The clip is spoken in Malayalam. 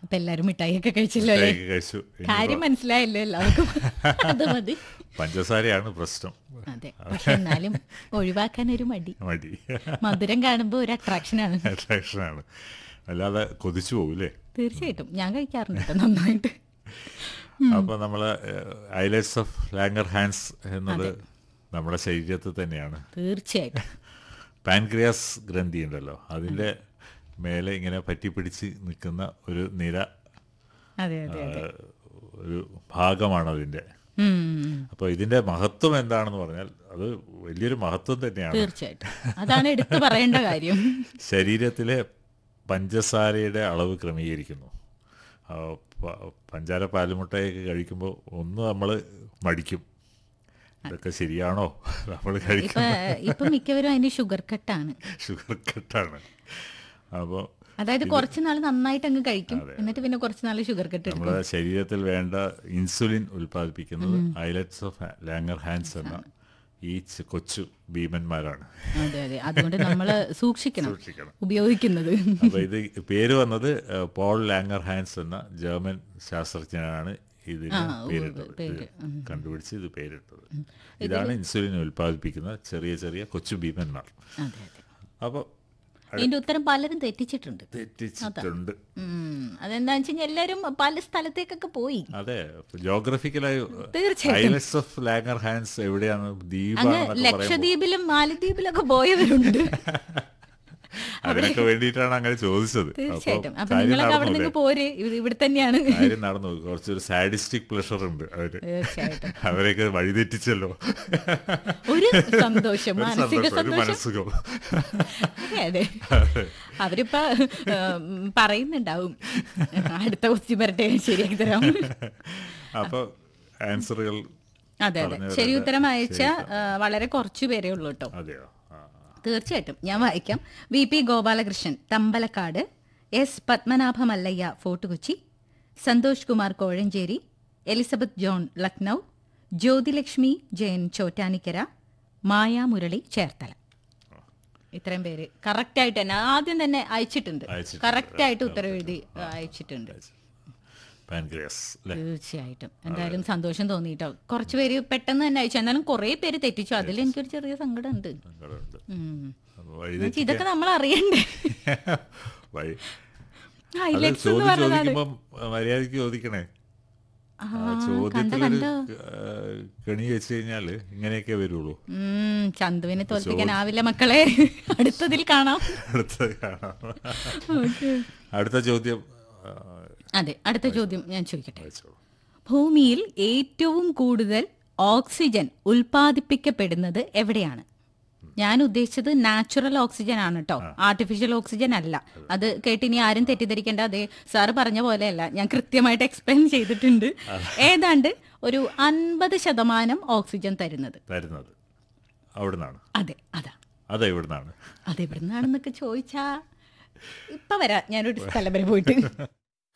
അപ്പൊ എല്ലാരും മിഠായി ഒക്കെ കഴിച്ചല്ലോ അല്ലേ മിഠായിയൊക്കെ കഴിച്ചു കാര്യം ഇനിയിപ്പോ മനസ്സിലായല്ലോ എല്ലാവർക്കും അത് മതി പഞ്ചസാരയാണ് പ്രശ്നം അതെ പക്ഷെ എന്നാലും ഒഴിവാക്കാൻ ഒരു മടി മടി മധുരം കാണുമ്പോ ഒരു അട്രാക്ഷനാണ് അട്രാക്ഷനാണ് അല്ലാതെ കൊതിച്ചു പോകൂലേ തീർച്ചയായിട്ടും ഞാൻ കഴിക്കാറുണ്ട് കേട്ടോ നന്നായിട്ട് അപ്പൊ നമ്മളെ ഐലറ്റ്സ് ഓഫ് ലാംഗർ ഹാൻഡ്സ് എന്നത് നമ്മുടെ ശരീരത്തിൽ തന്നെയാണ് തീർച്ചയായിട്ടും പാൻക്രിയാസ് ഗ്രന്ഥി ഉണ്ടല്ലോ അതിന്റെ മേലെ ഇങ്ങനെ പറ്റിപ്പിടിച്ച് നിൽക്കുന്ന ഒരു നിര അതെ അതെ ആ, ഒരു ഭാഗമാണ് അതിന്റെ ഉം, അപ്പോൾ ഇതിന്റെ മഹത്വം എന്താണെന്ന് പറഞ്ഞാൽ അത് വലിയൊരു മഹത്വം തന്നെയാണ് തീർച്ചയായിട്ടും അതാണ് എടുത്തു പറയേണ്ട കാര്യം ശരീരത്തിലെ പഞ്ചസാരയുടെ അളവ് ക്രമീകരിക്കുന്നു ആ, പ- പഞ്ചാര പാലുമുട്ടയൊക്കെ കഴിക്കുമ്പോൾ ഒന്ന് നമ്മൾ മടിക്കും ഇതൊക്കെ ശരിയാണോ നമ്മൾ ഇപ്പൊ കഴിക്കുന്ന ഇപ്പൊ മിക്കവരും അതിന് ഷുഗർ കട്ടാണ് ഷുഗർ കട്ടാണ് അപ്പോൾ അതായത് കുറച്ച് നാൾ നന്നായിട്ട് അങ്ങ് കഴിക്കും എന്നിട്ട് പിന്നെ കുറച്ച് നാൾ ഷുഗർ കട്ട് എടുക്കും നമ്മുടെ ശരീരത്തിൽ വേണ്ട ഇൻസുലിൻ ഉൽപ്പാദിപ്പിക്കുന്നത് ഐലറ്റ്സ് ഓഫ് ലാങ്ങർ ഹാൻഡ്സ് എന്ന ഈ ചെ- കൊച്ചു ഭീമന്മാരാണ് അതെ അതെ അതുകൊണ്ട് നമ്മൾ സൂക്ഷിക്കണം സൂക്ഷിക്കണം ഉപയോഗിക്കുന്നത് അപ്പൊ ഇത് പേര് വന്നത് ഏഹ്, പോൾ ലാങ്ങർ ഹാൻസ് എന്ന ജർമ്മൻ ശാസ്ത്രജ്ഞനാണ് ഇതിന് പേരിട്ടത് ഇത് കണ്ടുപിടിച്ച് ഇത് പേരിട്ടത് ഇതാണ് ഇൻസുലിൻ ഉൽപ്പാദിപ്പിക്കുന്ന ചെറിയ ചെറിയ കൊച്ചു ഭീമന്മാർ അതെ അതെ അപ്പൊ ഇതിന്റെ ഉത്തരം പലരും തെറ്റിച്ചിട്ടുണ്ട് തെറ്റിച്ചിട്ടുണ്ട് ഉം, അതെന്താന്ന് വെച്ച് കഴിഞ്ഞാൽ എല്ലാരും പല സ്ഥലത്തേക്കൊക്കെ പോയി അതെ ജോഗ്രഫിക്കലായി തീർച്ചയായിട്ടും. ഐലറ്റ്സ് ഓഫ് ലാങ്ങർ ഹാൻസ് എവിടെയാണ് അങ്ങ് ദ്വീപാണെന്നൊക്കെ പറയുമ്പോൾ ലക്ഷദ്വീപിലും മാലദ്വീപിലൊക്കെ പോയവരുണ്ട് അതിനൊക്കെ വേണ്ടിയിട്ടാണ് അങ്ങനെ ചോദിച്ചത് തീർച്ചയായിട്ടും അപ്പൊ കാര്യം നിങ്ങളൊക്കെ അവിടെ നടന്നു നിന്ന് പോരെ ഇത് ഇവിടെ തന്നെയാണ് കാര്യം നടന്നു കുറച്ചൊരു സാഡിസ്റ്റിക് പ്ലഷർ ഉണ്ട് അവര് തീർച്ചയായിട്ടും അവരെയൊക്കെ വഴിതെറ്റിച്ചല്ലോ ഒരു സന്തോഷം ഒരു മാനസിക സന്തോഷം, ഒരു സന്തോഷം മനസ്സുഖം അതെ അതെ അവരിപ്പോ ഉം, പറയുന്നുണ്ടാവും അടുത്ത ക്വസ്റ്റ്യൻ വരട്ടെ ശരിയാക്കി തരാം അപ്പൊ ആൻസറുകൾ അതെ അതെ പറഞ്ഞവരൊക്കെ ശരി ഉത്തരം അയച്ച ആ, വളരെ കുറച്ചു പേരേ ഉള്ളൂ കേട്ടോ അതെയോ ആ, ആ. തീർച്ചയായിട്ടും ഞാൻ വായിക്കാം V P Gopalakrishnan Thampalakkad S Padmanabha Mallaiah fort Kochi Santhosh Kumar Kozhencherry Elizabeth John Lucknow Jyothilakshmi Jayan Chottanikkara Maya Murali Cherthala ഇത്രയും പേര് കറക്റ്റ് ആയിട്ട് തന്നെ ആദ്യം തന്നെ അയച്ചിട്ടുണ്ട് അയച്ചിട്ടുണ്ട്. കറക്റ്റ് ആയിട്ട് ഉത്തരം എഴുതി ആ, അയച്ചിട്ടുണ്ട് പാൻക്രിയാസ് അല്ലേ തീർച്ചയായിട്ടും എന്തായാലും സന്തോഷം തോന്നിട്ടോ കുറച്ച് പേര് പെട്ടെന്ന് തന്നെ അയച്ചു എന്നാലും കുറെ പേര് തെറ്റിച്ചു അതിൽ എനിക്കൊരു ചെറിയ സങ്കടം ഉണ്ട് സങ്കടമുണ്ട് ഉം. അപ്പൊ എന്നുവെച്ചാ വഴിതെറ്റി ഇതൊക്കെ നമ്മൾ അറിയണ്ടേ വഴി അത് ഹൈലൈറ്റ്സ് എന്ന് ചോദ്യം പറഞ്ഞതാണ് ചോദിക്കുമ്പം മര്യാദക്ക് ചോദിക്കണേ ആ, ആ, ചോദ്യത്തിലൊരു ആ, കെണി വെച്ച് കഴിഞ്ഞാല് ഇങ്ങനെയൊക്കെ വരുള്ളൂ ഉം, ചന്തുവിനെ തോൽപ്പിക്കാനാവില്ല മക്കളെ അടുത്തതിൽ കാണാം അടുത്ത കാണാം അടുത്ത ചോദ്യം ആ, അതെ അടുത്ത ചോദ്യം ഞാൻ ചോദിക്കട്ടെ വായിച്ചോളൂ. ഭൂമിയിൽ ഏറ്റവും കൂടുതൽ ഓക്സിജൻ ഉൽപ്പാദിപ്പിക്കപ്പെടുന്നത് എവിടെയാണ് ഞാൻ ഉദ്ദേശിച്ചത് നാച്ചുറൽ ഓക്സിജൻ ആണ് കേട്ടോ ആർട്ടിഫിഷ്യൽ ഓക്സിജൻ അല്ല അത് കേട്ട് ഇനി ആരും തെറ്റിദ്ധരിക്കേണ്ട അതെ സാറ് പറഞ്ഞ പോലെയല്ല ഞാൻ കൃത്യമായിട്ട് എക്സ്പ്ലെയിൻ ചെയ്തിട്ടുണ്ട് ഏതാണ്ട് ഒരു അൻപത് ശതമാനം ഓക്സിജൻ തരുന്നത് തരുന്നത് അവിടുന്നാണ് അതെ അതാ അത് എവിടുന്നാണ് അതെവിടുന്നാണെന്നൊക്കെ ചോദിച്ചാ ഇപ്പൊ വരാം ഞാനൊരു സ്ഥലം വരെ പോയിട്ട്